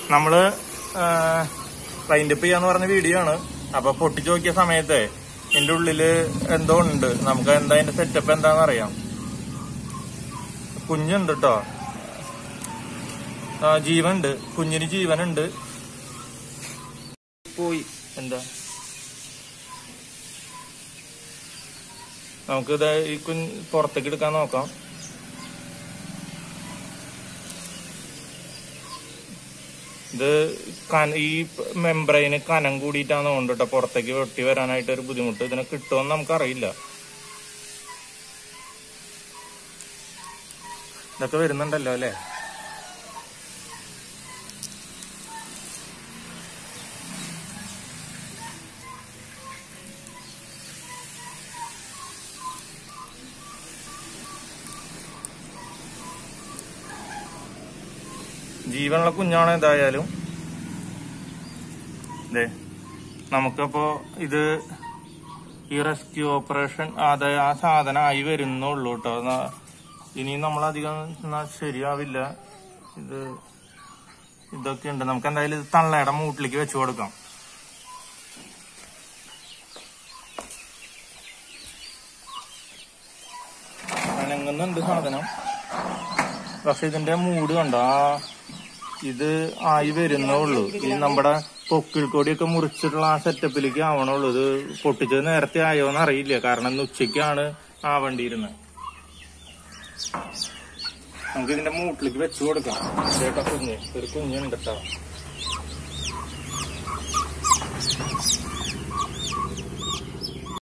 നമ്മള് വൈൻഡപ്പ് ചെയ്യാന്ന് പറഞ്ഞ വീഡിയോ ആണ് അപ്പൊ പൊട്ടിച്ചു നോക്കിയ സമയത്ത് ഇതിന്റെ ഉള്ളില് എന്തോ ഉണ്ട് നമുക്ക് എന്താ അതിന്റെ സെറ്റപ്പ് എന്താന്ന് അറിയാം കുഞ്ഞുണ്ട് കേട്ടോ ആ ജീവനുണ്ട് കുഞ്ഞിന് ജീവനുണ്ട് പോയി എന്താ നമുക്കിത് ഈ കുഞ്ഞ് പുറത്തേക്ക് എടുക്കാൻ നോക്കാം ഇത് കന- ഈ മെംബ്രെയിന് കനം കൂടിയിട്ടാണ് കൊണ്ടിട്ടോ പുറത്തേക്ക് വെട്ടി വരാനായിട്ട് ഒരു ബുദ്ധിമുട്ട് ഇതിനെ കിട്ടുമെന്ന് നമുക്കറിയില്ല ഇതൊക്കെ വരുന്നുണ്ടല്ലോ അല്ലേ ജീവനുള്ള കുഞ്ഞാണ് ഏതായാലും ദേ നമുക്കപ്പോ ഇത് ഈ റെസ്ക്യൂ ഓപ്പറേഷൻ അത് ആ സാധനം ആയി വരുന്നുള്ളൂ കേട്ടോ ന- ഇനി നമ്മളധികം ന- ശരിയാവില്ല ഇത് ഇതൊക്കെ ഉണ്ട് നമുക്ക് എന്തായാലും ഇത് തള്ളയുടെ മൂട്ടിലേക്ക് വെച്ചു കൊടുക്കാം അനങ്ങുന്നുണ്ട് സാധനം പക്ഷെ ഇതിന്റെ മൂട് കണ്ടോ ആ ഇത് ആയി വരുന്നേ ഉള്ളൂ ഈ നമ്മുടെ പൊക്കിൾ കൊടിയൊക്കെ മുറിച്ചിട്ടുള്ള ആ സെറ്റപ്പിലേക്ക് ആവണുള്ളൂ ഇത് പൊട്ടിച്ചത് നേരത്തെ ആയോന്ന് അറിയില്ല കാരണം ഇന്ന് ഉച്ചയ്ക്കാണ് ആവേണ്ടിയിരുന്നത് നമുക്ക് ഇതിന്റെ മൂട്ടിലേക്ക് വെച്ചു കൊടുക്കാം ചേട്ടാ കുഞ്ഞ് ഒരു കുഞ്ഞുണ്ട് കേട്ടോ